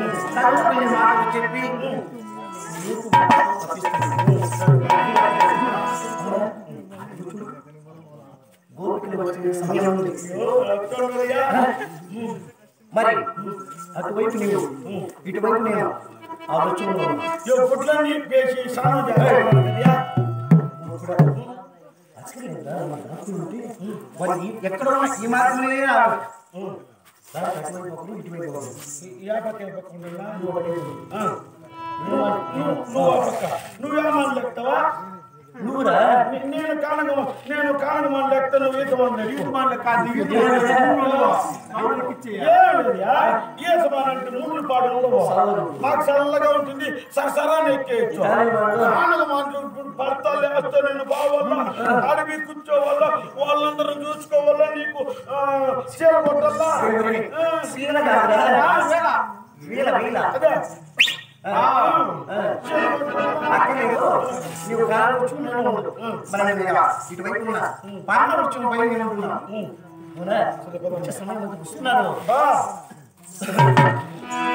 చదువుకునే మాటలు చెప్పి నీకు గోపికలు వచ్చే సమయం ఉంది మరి అటువైపు నీవు ఇటువైపు నేను ఆలోచనలో పుట్లన్నీ పేసి స్నానం చేస్తాను మరి ఎక్కడ ఉన్న ఈ మార్గంలోనే రావాలి రా, అటువైపు ఒకరు, ఇటువైపు ఒకరు. ఏ పక్క ఏ పక్క ఉండాలా? ఆ. నువ్వు నువ్వు ఆ పక్క నువ్వేమని లెక్తావా నువ్వురా నే- నేను కానగ నేను కానగ మన లెక్క నువ్వు ఈత మన లెక్క మన కాదు ఏ సమానంటే నూనె పాడు ఉండవు మాకు చల్లగా ఉంటుంది సరసరాన్ని ఎక్కేయచ్చు కానగ మాటలు భర్తలు లేస్తే నేను బావల్ల అడవి కూర్చోవల్ల వాళ్ళందరూ చూసుకోవాలా నీకు ఆ, చీర కొట్టల్లా ఆ, శీల కాదురా ఆ, వీల వీల అదే ఆ, ఆ. అక్కలేదు నీవు కాలం వచ్చి నేను ఉండదు మరి నేను ఇలా ఇటువైపు ఉన్నా పాట వచ్చిన పైన నేను ఉంటున్నా అవునా? వచ్చే సమయం అంతా వస్తున్నారు బా